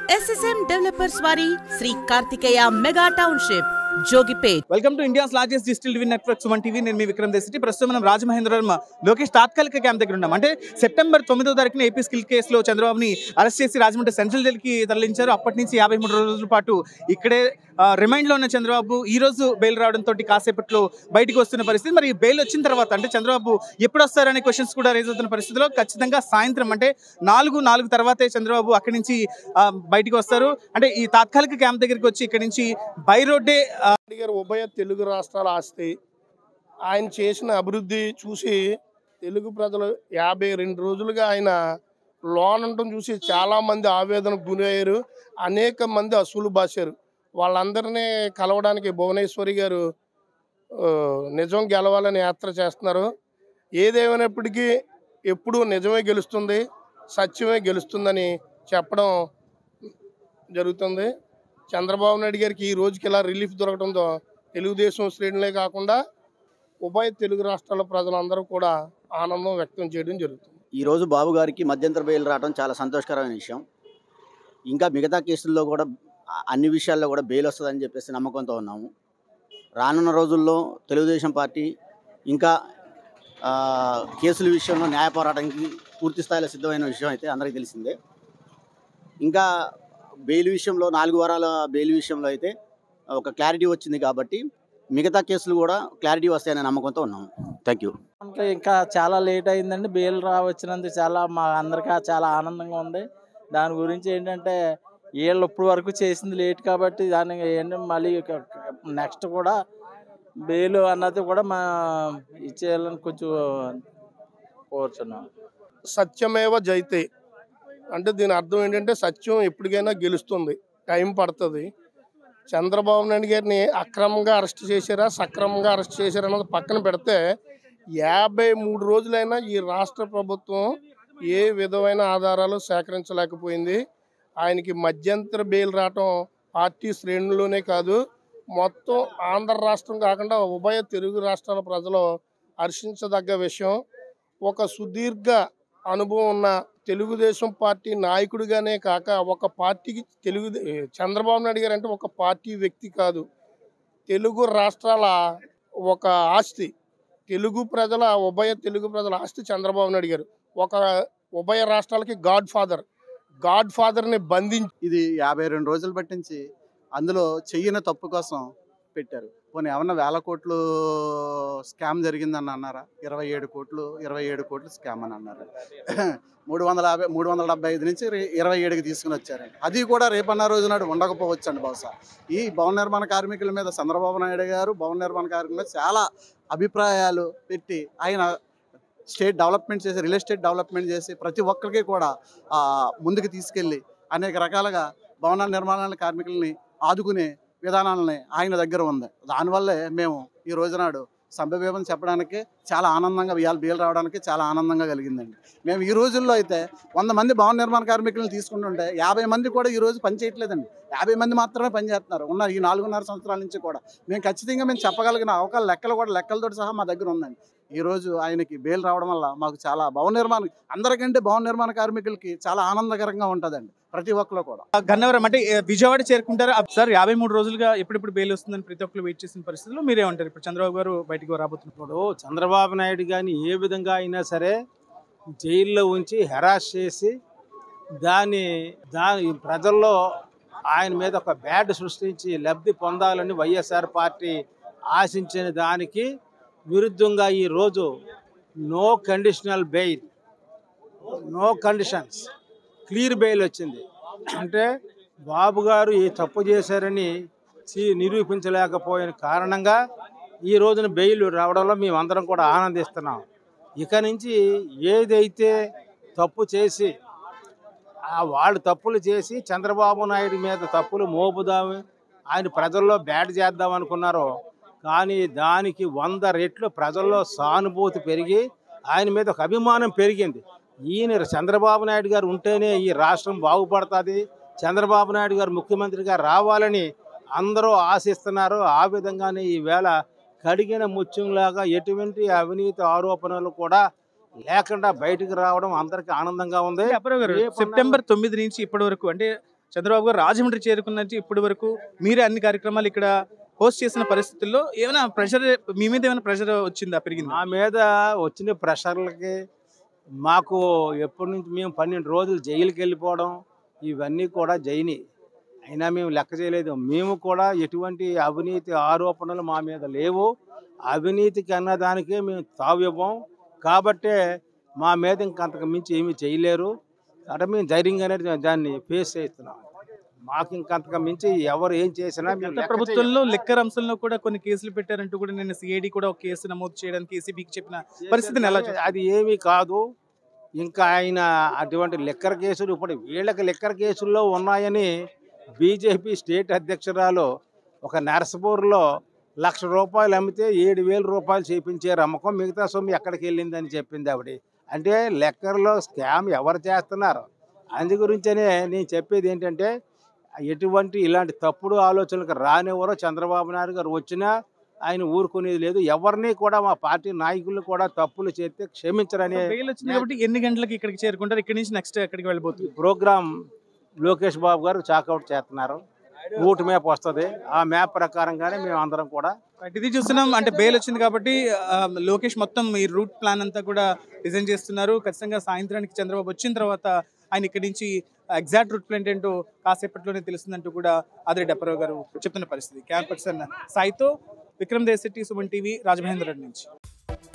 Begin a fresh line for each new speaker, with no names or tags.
SSM developers వారి Shri Karthikeya mega township Jogipet
welcome to India's largest digital TV network Suman TV నేను మీ విక్రమ్ దేశెట్టి ప్రస్తుతం మనం రాజమహేంద్రవరం లోకేష్ తాత్కాలిక క్యాంప్ దగ్గర ఉన్నాం అంటే సెప్టెంబర్ తొమ్మిదో తారీఖున ఏపీ స్కిల్ కేసులో చంద్రబాబుని అరెస్ట్ చేసి రాజమండ్రి సెంట్రల్ జైలుకి తరలించారు అప్పటి నుంచి యాభై మూడు రోజుల పాటు ఇక్కడే ఆ, రిమైండ్లో ఉన్న చంద్రబాబు ఈ రోజు బెయిల్ రావడంతో కాసేపట్లో బయటికి వస్తున్న పరిస్థితి మరి బెయిల్ వచ్చిన తర్వాత అంటే చంద్రబాబు ఎప్పుడు వస్తారనే క్వశ్చన్స్ కూడా రేజ్ అవుతున్న పరిస్థితిలో ఖచ్చితంగా సాయంత్రం అంటే నాలుగు నాలుగు తర్వాతే చంద్రబాబు అక్కడి నుంచి ఆ, బయటికి వస్తారు అంటే ఈ తాత్కాలిక క్యాంప్ దగ్గరికి వచ్చి ఇక్కడి నుంచి బై రోడ్డే ఆ,
రెడ్డి గారు ఉభయ తెలుగు రాష్ట్రాల ఆస్తి ఆయన చేసిన అభివృద్ధి చూసి తెలుగు ప్రజలు యాభై రెండు రోజులుగా ఆయన లోన్ ఉండటం చూసి చాలా మంది ఆవేదనకు గురయ్యారు అనేక మంది అసూలు బాసారు వాళ్ళందరినీ కలవడానికి భువనేశ్వరి గారు ఆ, నిజం గెలవాలని యాత్ర చేస్తున్నారు ఏదేమైనప్పటికీ ఎప్పుడు నిజమే గెలుస్తుంది సత్యమే గెలుస్తుందని చెప్పడం జరుగుతుంది చంద్రబాబు నాయుడు గారికి ఈ రోజుకి ఇలా రిలీఫ్ దొరకడంతో తెలుగుదేశం శ్రేణులే కాకుండా ఉభయ తెలుగు రాష్ట్రాల ప్రజలందరూ కూడా ఆనందం వ్యక్తం చేయడం జరుగుతుంది
ఈ రోజు బాబు గారికి మధ్యంతర బెయిల్ రావడం చాలా సంతోషకరమైన విషయం ఇంకా మిగతా కేసుల్లో కూడా ఆ- అన్ని విషయాల్లో కూడా బెయిల్ వస్తుందని చెప్పేసి నమ్మకంతో ఉన్నాము రానున్న రోజుల్లో తెలుగుదేశం పార్టీ ఇంకా ఆ, కేసుల విషయంలో న్యాయ పోరాటానికి పూర్తి స్థాయిలో సిద్ధమైన విషయం అయితే అందరికీ తెలిసిందే ఇంకా బెయిల్ విషయంలో నాలుగు వారాల బెయిల్ విషయంలో అయితే ఒక క్లారిటీ వచ్చింది కాబట్టి మిగతా కేసులు కూడా క్లారిటీ వస్తాయనే నమ్మకంతో ఉన్నాము థ్యాంక్ యూ
అంటే ఇంకా చాలా లేట్ అయిందండి బెయిల్ రా వచ్చినందుకు చాలా మా అందరికీ చాలా ఆనందంగా ఉంది దాని గురించి ఏంటంటే వీళ్ళు ఇప్పుడు వరకు చేసింది లేట్ కాబట్టి దానికి ఏంటంటే మళ్ళీ నెక్స్ట్ కూడా బెయిల్ అన్నది కూడా మా ఇచ్చేయాలని కొంచెం కోరుచున్నాం
సత్యమేవ జైతే అంటే దీని అర్థం ఏంటంటే సత్యం ఎప్పటికైనా గెలుస్తుంది టైం పడుతుంది చంద్రబాబు నాయుడు గారిని అక్రమంగా అరెస్ట్ చేశారా సక్రమంగా అరెస్ట్ చేశారా అన్నది పక్కన పెడితే యాభై మూడు రోజులైనా ఈ రాష్ట్ర ప్రభుత్వం ఏ విధమైన ఆధారాలు సేకరించలేకపోయింది ఆయనకి మధ్యంతర బెయిల్ రావటం పార్టీ శ్రేణుల్లోనే కాదు మొత్తం ఆంధ్ర రాష్ట్రం కాకుండా ఉభయ తెలుగు రాష్ట్రాల ప్రజలు హర్షించదగ్గ విషయం ఒక సుదీర్ఘ అనుభవం ఉన్న తెలుగుదేశం పార్టీ నాయకుడిగానే కాక ఒక పార్టీకి తెలుగు చంద్రబాబు నాయుడు గారు అంటే ఒక పార్టీ వ్యక్తి కాదు తెలుగు రాష్ట్రాల ఒక ఆస్తి తెలుగు ప్రజల ఉభయ తెలుగు ప్రజల ఆస్తి చంద్రబాబు నాయుడు గారు ఒక ఉభయ రాష్ట్రాలకి గాడ్ ఫాదర్ గాడ్ ఫాదర్ని బంధించి
ఇది యాభై రెండు రోజులు పట్టించి అందులో చెయ్యని తప్పు కోసం పెట్టారు పోనీ ఏమన్నా వేల కోట్లు స్కామ్ జరిగిందని అన్నారా ఇరవై ఏడు కోట్లు ఇరవై ఏడు కోట్లు స్కామ్ అని అన్నారు మూడు వందల యాభై మూడు వందల డెబ్బై ఐదు నుంచి రే- ఇరవై ఏడుకి తీసుకుని వచ్చారండి అది కూడా రేపన్న రోజు నాడు ఉండకపోవచ్చు అండి బహుశా ఈ భవన నిర్మాణ కార్మికుల మీద చంద్రబాబు నాయుడు గారు భవన నిర్మాణ కార్మికుల మీద చాలా అభిప్రాయాలు పెట్టి ఆయన స్టేట్ డెవలప్మెంట్ చేసి రియల్ ఎస్టేట్ డెవలప్మెంట్ చేసి ప్రతి ఒక్కరికి కూడా ఆ, ముందుకు తీసుకెళ్ళి అనేక రకాలుగా భవన నిర్మాణ కార్మికుల్ని ఆదుకునే విధానాలని ఆయన దగ్గర ఉంది దానివల్లే మేము ఈ రోజునాడు సంభవ్యం చెప్పడానికి చాలా ఆనందంగా ఇవాళ బీలు రావడానికి చాలా ఆనందంగా కలిగిందండి మేము ఈ రోజుల్లో అయితే వంద మంది భవన నిర్మాణ కార్మికులను తీసుకుంటుంటే యాభై మంది కూడా ఈ రోజు పని చేయట్లేదండి యాభై మంది మాత్రమే పని చేస్తున్నారు ఉన్న ఈ నాలుగున్నర సంవత్సరాల నుంచి కూడా మేము ఖచ్చితంగా మేము చెప్పగలిగిన అవకాశం లెక్కలు కూడా లెక్కలతో సహా మా దగ్గర ఉందండి ఈ రోజు ఆయనకి బెయిల్ రావడం వల్ల మాకు చాలా భవన నిర్మాణ అందరికంటే భవన నిర్మాణ కార్మికులకి చాలా ఆనందకరంగా ఉంటుందండి ప్రతి ఒక్కరు కూడా
గన్నవరం అంటే ఏ, విజయవాడ చేరుకుంటారు అప్ సార్ యాభై మూడు రోజులుగా ఎప్పుడెప్పుడు బెయిల్ వస్తుందని ప్రతి ఒక్కరు వెయిట్ చేసిన పరిస్థితుల్లో మీరేమంటారు ఇప్పుడు చంద్రబాబు గారు బయటికి రాబోతున్నారు
ఇప్పుడు చంద్రబాబు నాయుడు కానీ ఏ విధంగా అయినా సరే జైల్లో ఉంచి హెరాస్ చేసి దాన్ని దాని ప్రజల్లో ఆయన మీద ఒక బ్యాడ్ సృష్టించి లబ్ధి పొందాలని వైఎస్ఆర్ పార్టీ ఆశించిన దానికి విరుద్ధంగా ఈరోజు no conditional bail no conditions clear bail వచ్చింది అంటే బాబు గారు ఈ తప్పు చేశారని చి- నిరూపించలేకపోయిన కారణంగా ఈ రోజున బెయిల్ రావడంలో మేమందరం కూడా ఆనందిస్తున్నాం ఇక నుంచి ఏదైతే తప్పు చేసి ఆ వాళ్ళు తప్పులు చేసి చంద్రబాబు నాయుడు మీద తప్పులు మోపుదాము ఆయన ప్రజల్లో బ్యాట్ చేద్దాం అనుకున్నారో కానీ దానికి వంద రెట్లు ప్రజల్లో సానుభూతి పెరిగి ఆయన మీద ఒక అభిమానం పెరిగింది ఈయన చంద్రబాబు నాయుడు గారు ఉంటేనే ఈ రాష్ట్రం బాగుపడుతుంది చంద్రబాబు నాయుడు గారు ముఖ్యమంత్రిగా రావాలని అందరూ ఆశిస్తున్నారు ఆ విధంగానే ఈవేళ కడిగిన ముత్యంలాగా ఎటువంటి అవినీతి ఆరోపణలు కూడా లేకుండా బయటకు రావడం అందరికి ఆనందంగా ఉంది
అప్పారావు గారు
రేపన్నా-
సెప్టెంబర్ తొమ్మిది నుంచి ఇప్పటి వరకు అంటే చంద్రబాబు గారు రాజమండ్రి చేరుకున్నట్టు ఇప్పటి వరకు మీరే అన్ని కార్యక్రమాలు ఇక్కడ హోస్ట్ చేసిన పరిస్థితుల్లో ఏమైనా ప్రెషర్ మీ మీద ఏమైనా ప్రెషర్ వచ్చిందా పెరిగిందా
మా మీద వచ్చిన ప్రెషర్లకి మాకు ఎప్పటి నుంచి మేము పన్నెండు రోజులు జైలుకి వెళ్ళిపోవడం ఇవన్నీ కూడా జైని అయినా మేము లెక్క చేయలేదు మేము కూడా ఎటువంటి అవినీతి ఆరోపణలు మా మీద లేవు అవినీతికి అన్నదానికే మేము తావివ్వం కాబట్టే మా మీద ఇంకంతకు మించి ఏమీ చేయలేరు అంటే మేము ధైర్యంగానే దాన్ని ఫేస్ చేస్తున్నాం మాకు ఇంకంతకు మించి ఎవరు ఏం చేసినా మేము
గత
లెక్క
ప్రభుత్వంలో లిక్కర్ అంశంలో కూడా కొన్ని కేసులు పెట్టారంటూ కూడా నేను సిఐడి కూడా ఒక కేసు నమోదు చేయడానికి ఏసీబీకి చెప్పిన పరిస్థితిని ఎలా చూస్తారు?
అది ఏమీ కాదు ఇంకా ఆయన అటువంటి లిక్కర్ కేసులు ఇప్పుడు వీళ్ళకి లిక్కర్ కేసుల్లో ఉన్నాయని బీజేపీ స్టేట్ అధ్యక్షురాలు ఒక నర్సపూర్లో లక్ష రూపాయలు అమ్మితే ఏడు వేల రూపాయలు చేపించారు అమ్మకం మిగతా సొమ్ము ఎక్కడికి వెళ్ళిందని చెప్పింది ఆవిడ అంటే లెక్కర్లో స్కామ్ ఎవరు చేస్తున్నారు అందు గురించనే నేను చెప్పేది ఏంటంటే ఎటువంటి ఇలాంటి తప్పుడు ఆలోచనలకు రానివ్వరో చంద్రబాబు నాయుడు గారు వచ్చినా ఆయన ఊరుకునేది లేదు ఎవరిని కూడా మా పార్టీ నాయకులు కూడా తప్పులు చేస్తే క్షమించరనే
బెయిల్ వచ్చింది కాబట్టి ఎన్ని గంటలకి ఇక్కడికి చేరుకుంటారు ఇక్కడి నుంచి నెక్స్ట్ ఎక్కడికి వెళ్ళిపోతుంది
ప్రోగ్రామ్ లోకేష్ బాబు గారు చాకౌట్ చేస్తున్నారు రూట్ మ్యాప్ వస్తుంది ఆ మ్యాప్ ప్రకారంగానే మేము అందరం కూడా
Right, ఇది చూస్తున్నాం అంటే బెయిల్ వచ్చింది కాబట్టి ఆ, లోకేష్ మొత్తం ఈ రూట్ ప్లాన్ అంతా కూడా డిజైన్ చేస్తున్నారు ఖచ్చితంగా సాయంత్రానికి చంద్రబాబు వచ్చిన తర్వాత ఆయన ఇక్కడి నుంచి ఎగ్జాక్ట్ రూట్ ప్లాన్ ఏంటో కాసేపట్లోనే తెలుస్తుందంటూ కూడా ఆదిరెడ్డి అప్పారావు గారు చెప్తున్న పరిస్థితి క్యాంప్ పర్సన్ సాయితో విక్రమ్ దేశెట్టి సుమన్ టీవీ రాజమహేంద్ర నుంచి